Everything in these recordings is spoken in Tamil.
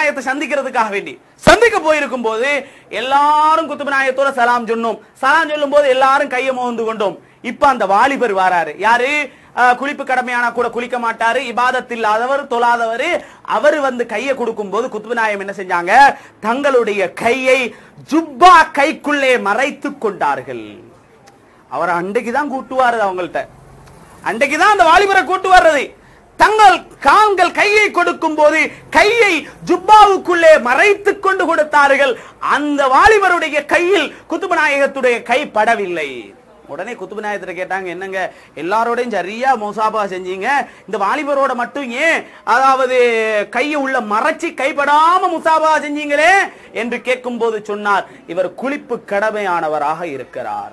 நாயத்தை சந்திக்கிறதுக்காக வேண்டி சந்திக்க போயிருக்கும் போது எல்லாரும் குத்துபு நாயத்தோட சலாம் சொன்னோம் சலாம் சொல்லும் போது எல்லாரும் கையை மோந்து கொண்டோம் இப்ப அந்த வாலிபர் வாராரு யாரு அஹ், குளிப்பு கடமையானா கூட குளிக்க மாட்டாரு இபாதத் இல்லாதவர் தொழாதவர் அவர் வந்து கையை கொடுக்கும் போது குத்துபு நாயம் என்ன செஞ்சாங்க தங்களுடைய கையை ஜுப்பா கைக்குள்ளே மறைத்து கொண்டார்கள் அவர் அன்றைக்கு தான் கூட்டுவாரு அவங்கள்ட்ட அன்றைக்கு தான் அந்த வாலிபரை கூட்டு வர்றது தங்கள் கால்கள் கையை கொடுக்கும் போது கையை ஜுப்பாவுக்குள்ளே மறைத்துக் கொண்டு கொடுத்தார்கள் அந்த வாலிபருடைய கையில் குத்துப நாயகத்துடைய கை படவில்லை உடனே குத்துப நாயகத்தை கேட்டாங்க என்னங்க எல்லாரோடையும் சரியா மோசாபா செஞ்சீங்க இந்த வாலிபரோட மட்டும் ஏன் அதாவது கையை உள்ள மறைச்சி கைப்படாம முசாபா செஞ்சீங்களே என்று கேட்கும் போது சொன்னார் இவர் குளிப்பு கடமையானவராக இருக்கிறார்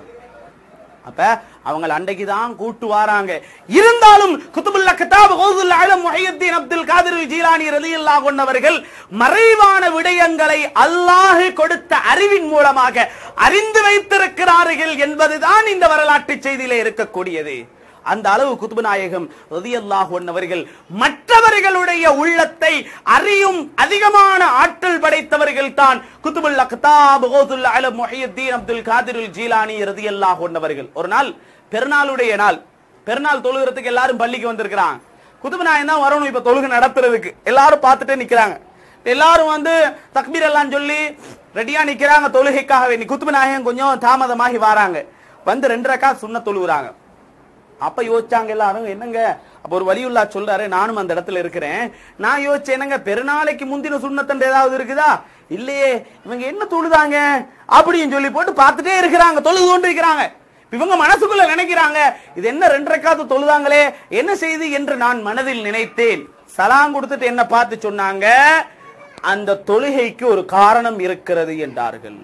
அப்ப அவங்க அன்றைக்கு தான் கூட்டு வராங்க இருந்தாலும் குத்துபுல்ல கிதாப் கௌசுல் ஆலம் முஹையத்தீன் அப்துல் காதிர் ஜீலானி ரலியல்லாஹு அன்ஹவர்கள் மறைவான விடயங்களை அல்லாஹ் கொடுத்த அறிவின் மூலமாக அறிந்து வைத்திருக்கிறார்கள் என்பதுதான் இந்த வரலாற்று செய்தியிலே இருக்கக்கூடியது அந்த அளவு குத்துபு நாயகம் ரதியல்லாஹு அவர்கள் மற்றவர்களுடைய உள்ளத்தை அறியும் அதிகமான ஆற்றல் படைத்தவர்கள் தான் குத்துபுல் அக்தாப் கௌசுல் ஆலம் முஹையத்தீன் அப்துல் காதிர் ஜீலானி ரதியல்லாஹு அவர்கள் ஒரு நாள் பெருநாளுடைய நாள் பெருநாள் தொழுகிறதுக்கு எல்லாரும் பள்ளிக்கு வந்திருக்கிறாங்க குத்துபு நாயகம் தான் வரணும் இப்ப தொழுகை நடத்துறதுக்கு எல்லாரும் பார்த்துட்டே நிக்கிறாங்க எல்லாரும் வந்து தக்பீர் எல்லாம் சொல்லி ரெடியா நிக்கிறாங்க தொழுகைக்காக வேண்டி குத்துபு நாயகம் கொஞ்சம் தாமதமாகி வராங்க வந்து ரெண்டு ரக்கா சுண்ண தொழுகிறாங்க அப்ப யோசிச்சாங்க எல்லாரும் என்னங்க அப்ப ஒரு வலியுல்லா சொல்றாரு நானும் அந்த இடத்துல இருக்கிறேன் நான் யோசிச்சேன் என்னங்க பெருநாளைக்கு முந்தின சுண்ணத்தண்டு ஏதாவது இருக்குதா இல்லையே இவங்க என்ன தொழுதாங்க அப்படின்னு சொல்லி போட்டு பார்த்துட்டே இருக்கிறாங்க தொழுது கொண்டு இருக்கிறாங்க இவங்க மனசுக்குள்ள நினைக்கிறாங்க இது என்ன ரெண்டு ரக்காத்து தொழுதாங்களே என்ன செய்தி என்று நான் மனதில் நினைத்தேன் சலாம் கொடுத்துட்டு என்ன பார்த்து சொன்னாங்க அந்த தொழுகைக்கு ஒரு காரணம் இருக்கிறது என்றார்கள்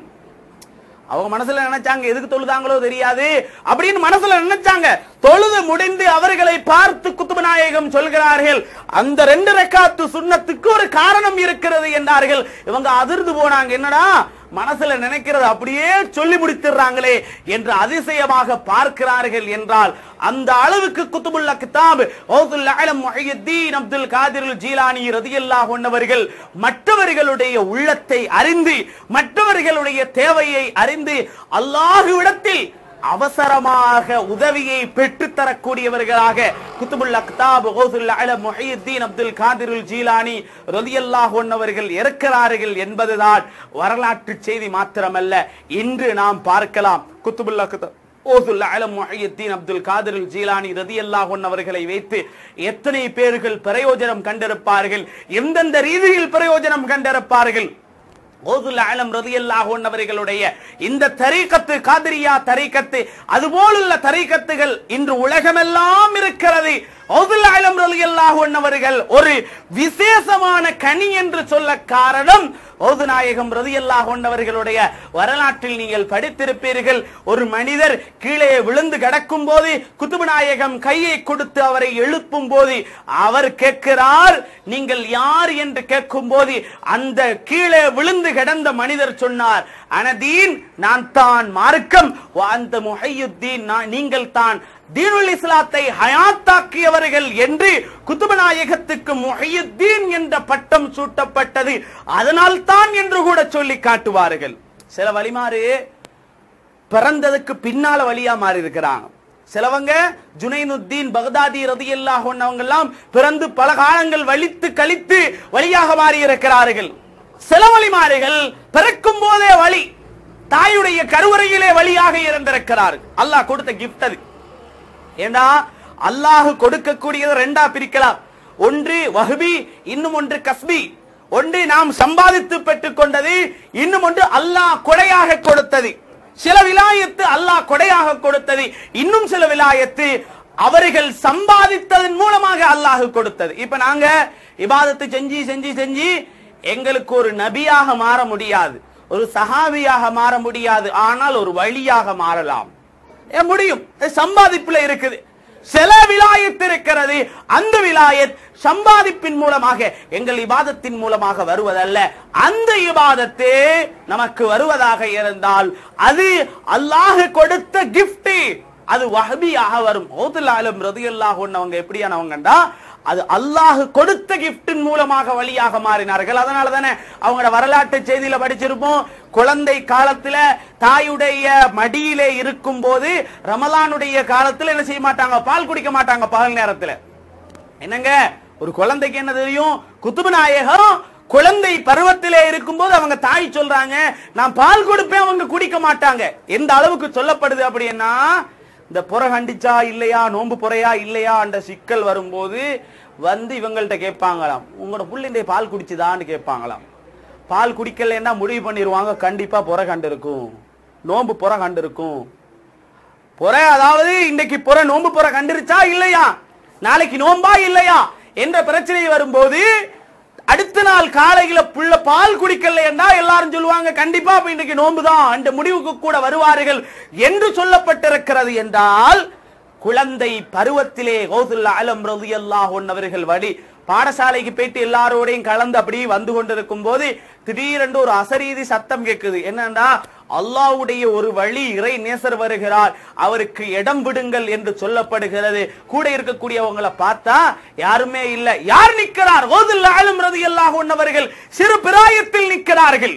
அவங்க மனசுல நினைச்சாங்க எதுக்கு தொழுதாங்களோ தெரியாது அப்படின்னு மனசுல நினைச்சாங்க தொழுது முடிந்து அவர்களை பார்த்து குத்துப நாயகம் சொல்கிறார்கள் அந்த ரெண்டு ரெக்காத்து சுண்ணத்துக்கு ஒரு காரணம் இருக்கிறது என்றார்கள் இவங்க அதிர்ந்து போனாங்க என்னடா மனசுல நினைக்கிறது அப்படியே சொல்லி முடித்திடுறாங்களே என்று அதிசயமாக பார்க்கிறார்கள் என்றால் அந்த அளவுக்கு குத்துபுல்ல கிதாப் ஓதுல் அலம் முஹையத்தீன் அப்துல் காதிர் ஜீலானி ரதியல்லாஹு அன்ஹவர்கள் மற்றவர்களுடைய உள்ளத்தை அறிந்து மற்றவர்களுடைய தேவையை அறிந்து அல்லாஹ்விடத்தில் அவசரமாக உதவியை பெற்றுத் தரக்கூடியவர்களாக குத்துபுல் அக்தாப் கௌசுல் அலம் முஹையத்தீன் அப்துல் காதிருல் ஜீலானி ரலியல்லாஹு அன்ஹவர்கள் இருக்கிறார்கள் என்பதுதான் வரலாற்று செய்தி மாத்திரமல்ல இன்று நாம் பார்க்கலாம் குத்துபுல் அக்தாப் ஓசுல் அலம் முஹையத்தீன் அப்துல் காதிருல் ஜீலானி ரதியல்லாஹு அன்ஹவர்களை வைத்து எத்தனை பேர்கள் பிரயோஜனம் கண்டிருப்பார்கள் எந்தெந்த ரீதியில் பிரயோஜனம் கண்டிருப்பார்கள் ஓதுல் ஆலம் ரதியல்லாஹு அவர்களுடைய இந்த தரீக்கத்து காதிரியா தரீக்கத்து அதுபோலுள்ள தரீக்கத்துகள் இன்று உலகமெல்லாம் இருக்கிறது ஓதுல் ஆலம் ரலியல்லாஹு அவர்கள் ஒரு விசேஷமான கனி என்று சொல்ல காரணம் ஓது நாயகம் ரதியல்லாஹு அவர்களுடைய வரலாற்றில் நீங்கள் படித்திருப்பீர்கள் ஒரு மனிதர் கீழே விழுந்து கிடக்கும் போது குத்துபு நாயகம் கையை கொடுத்து அவரை எழுப்பும் போது அவர் கேட்கிறார் நீங்கள் யார் என்று கேட்கும் போது அந்த கீழே விழுந்து கிடந்த மனிதர் சொன்னார் அனதீன் நான் தான் மார்க்கம் அந்த முஹையுத்தீன் நான் நீங்கள் தான் தீனுல் இஸ்லாத்தை ஹயாத்தாக்கியவர்கள் என்று குத்துபநாயகத்துக்கு முஹையுத்தீன் என்ற பட்டம் சூட்டப்பட்டது அதனால் தான் என்று கூட சொல்லி காட்டுவார்கள் சில வழிமாறு பிறந்ததுக்கு பின்னால வழியா மாறி இருக்கிறாங்க சிலவங்க ஜுனைனுத்தீன் பகதாதி ரதியல்லாஹ் அவங்க எல்லாம் பிறந்து பல காலங்கள் வலித்து கழித்து வழியாக மாறி இருக்கிறார்கள் சில வழிமாறுகள் பிறக்கும் போதே வழி தாயுடைய கருவறையிலே வழியாக இருந்திருக்கிறார்கள் அல்லாஹ் கொடுத்த கிஃப்ட் அது ஏண்டா அல்லாஹ் கொடுக்கக்கூடியதை ரெண்டா பிரிக்கலாம் ஒன்று வஹ்பி இன்னும் ஒன்று கஸ்பி ஒன்று நாம் சம்பாதித்து பெற்றுக் கொண்டது இன்னும் ஒன்று அல்லாஹ் கொடையாக கொடுத்தது சில விலாயத்து அல்லாஹ் கொடையாக கொடுத்தது இன்னும் சில விலாயத்து அவர்கள் சம்பாதித்ததன் மூலமாக அல்லாஹ் கொடுத்தது இப்ப நாங்க இபாதத்தை செஞ்சு செஞ்சு செஞ்சு எங்களுக்கு ஒரு நபியாக மாற முடியாது ஒரு சஹாபியாக மாற முடியாது ஆனால் ஒரு வழியாக மாறலாம் ஏன் முடியும் இது சம்பாதிப்புல இருக்குது சில விலாயத் இருக்கிறது அந்த விலாயத் சம்பாதிப்பின் மூலமாக எங்கள் இபாதத்தின் மூலமாக வருவதல்ல அந்த இபாதத்தே நமக்கு வருவதாக இருந்தால் அது அல்லாஹ் கொடுத்த கிஃப்ட் அது வஹபியாக வரும் ஓதுல் ஆலம் ரதியல்லாஹ் அவங்க எப்படியானவங்கண்டா அது அல்லாஹ் கொடுத்த கிஃப்டின் மூலமாக வழியாக மாறினார்கள் அதனால தானே அவங்களோட வரலாற்று செய்தியில படிச்சிருப்போம் குழந்தை காலத்துல தாயுடைய மடியிலே இருக்கும் போது ரமலானுடைய காலத்துல என்ன செய்ய மாட்டாங்க பால் குடிக்க மாட்டாங்க பகல் நேரத்துல என்னங்க ஒரு குழந்தைக்கு என்ன தெரியும் குத்துபு நாயகம் குழந்தை பருவத்திலே இருக்கும்போது அவங்க தாய் சொல்றாங்க நான் பால் கொடுப்பேன் அவங்க குடிக்க மாட்டாங்க எந்த அளவுக்கு சொல்லப்படுது அப்படின்னா இந்த புற கண்டிச்சா இல்லையா நோன்பு புறையா இல்லையா என்ற சிக்கல் வரும்போது வந்து இவங்கள்ட்ட கேட்பாங்களாம் உங்களோட புள்ளிண்டை பால் குடிச்சுதான்னு கேட்பாங்களாம் பால் குடிக்கலைன்னா முடிவு பண்ணிடுவாங்க கண்டிப்பா புற கண்டு இருக்கும் நோன்பு புற கண்டு இருக்கும் புற அதாவது இன்னைக்கு புற நோன்பு புற கண்டிருச்சா இல்லையா நாளைக்கு நோன்பா இல்லையா என்ற பிரச்சனை வரும்போது அடுத்த நாள் காலையில புள்ள பால் குடிக்கலைன்னா எல்லாரும் சொல்லுவாங்க கண்டிப்பா அப்ப இன்னைக்கு நோன்பு தான் அந்த முடிவுக்கு கூட வருவார்கள் என்று சொல்லப்பட்டிருக்கிறது என்றால் குழந்தை பருவத்திலே கௌதுல்லா அலம் ரலியல்லாஹு அவர்கள் வழி பாடசாலைக்கு போயிட்டு எல்லாரோடையும் கலந்து அப்படி வந்து கொண்டிருக்கும் போது திடீரென்று ஒரு அசரீதி சத்தம் கேட்குது என்னன்னா அல்லாஹ்வுடைய ஒரு வழி இறை நேசர் வருகிறார் அவருக்கு இடம் விடுங்கள் என்று சொல்லப்படுகிறது கூட இருக்கக்கூடியவங்களை பார்த்தா யாருமே இல்ல யார் நிற்கிறார் ஓதுல்ல ஆலம் ரதி அல்லாஹ் அவர்கள் சிறு பிராயத்தில் நிற்கிறார்கள்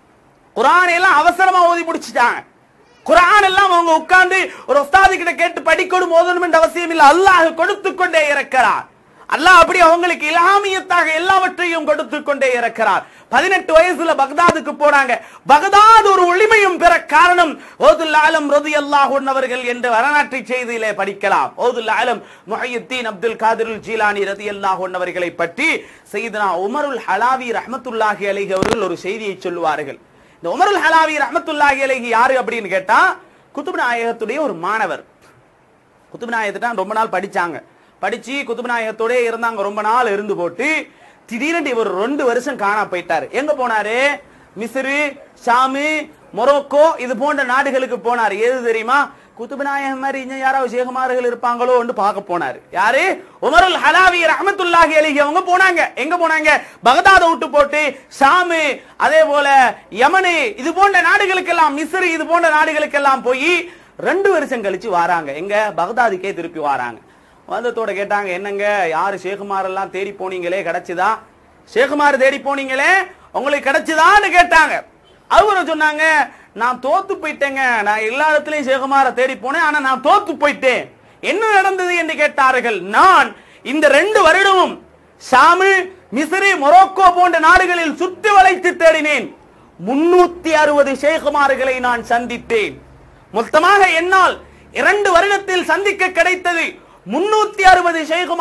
குரான் எல்லாம் அவசரமா ஓதி முடிச்சிட்டாங்க குரான் எல்லாம் அவங்க உட்கார்ந்து ஒரு உஸ்தாது கிட்ட கேட்டு படிக்கணும் ஓதணும் என்ற அவசியம் இல்லை அல்லாஹ் கொடுத்து கொண்டே இருக்கிறார் அல்லாஹ் அப்படி அவங்களுக்கு இலாமியத்தாக எல்லாவற்றையும் கொடுத்து கொண்டே இருக்கிறார் பதினெட்டு வயசுல பக்தாதுக்கு போனாங்க பக்தாத் ஒரு ஒளிமையும் பெற காரணம் ஓதுல் ஆலம் ரதி அல்லாஹ் அவர்கள் என்ற வரலாற்று செய்தியிலே படிக்கலாம் ஓதுல் ஆலம் முஹையுத்தீன் அப்துல் காதிருல் ஜீலானி ரதி அல்லாஹ் அவர்களை பற்றி செய்தனா உமருல் ஹலாவி ரஹமத்துல்லாஹி அலைஹி அவர்கள் ஒரு செய்தியை சொல்லுவார்கள் இந்த உமருல் ஹலாவி ரஹமத்துல்லாஹி அலைஹி யாரு அப்படின்னு கேட்டா குத்துப் நாயகத்துடைய ஒரு மாணவர் குத்துப் நாயகத்தை ரொம்ப நாள் படிச்சாங்க படிச்சு குத்துப் நாயகத்தோட இருந்தாங்க ரொம்ப நாள் இருந்து போட்டு திடீரென்று இவர் ரெண்டு வருஷம் காணா போயிட்டாரு எங்க போனாரு மிஸ்ரு ஷாமு மொரோக்கோ இது போன்ற நாடுகளுக்கு போனாரு எது தெரியுமா குத்துப் நாயகம் மாதிரி இன்னும் யாராவது சேகுமார்கள் இருப்பாங்களோ பார்க்க போனாரு யாரு உமருல் ஹலாவி ரஹமத்துல்லாஹி அலிஹி அவங்க போனாங்க எங்க போனாங்க பகதாத விட்டு போட்டு ஷாமு அதே போல யமனு இது போன்ற நாடுகளுக்கெல்லாம் மிஸ்ரு இது போன்ற நாடுகளுக்கெல்லாம் போய் ரெண்டு வருஷம் கழிச்சு வராங்க எங்க பகதாதுக்கே திருப்பி வராங்க வந்தத்தோட கேட்டாங்க என்னங்க யாரு ஷேகுமார் எல்லாம் தேடி போனீங்களே கிடைச்சுதா ஷேகுமார் தேடி போனீங்களே உங்களுக்கு கிடைச்சுதான்னு கேட்டாங்க அவரும் சொன்னாங்க நான் தோத்து போயிட்டேங்க நான் எல்லா இடத்துலயும் ஷேகுமாரை தேடி போனேன் ஆனா நான் தோத்து போயிட்டேன் என்ன நடந்தது என்று கேட்டார்கள் நான் இந்த ரெண்டு வருடமும் ஷாமு மிஸ்ரி மொரோக்கோ போன்ற நாடுகளில் சுற்றி வளைத்து தேடினேன் முன்னூத்தி அறுபது ஷேகுமார்களை நான் சந்தித்தேன் மொத்தமாக என்னால் இரண்டு வருடத்தில் சந்திக்க கிடைத்தது முன்னூத்தி அறுபது ஷேகுமார்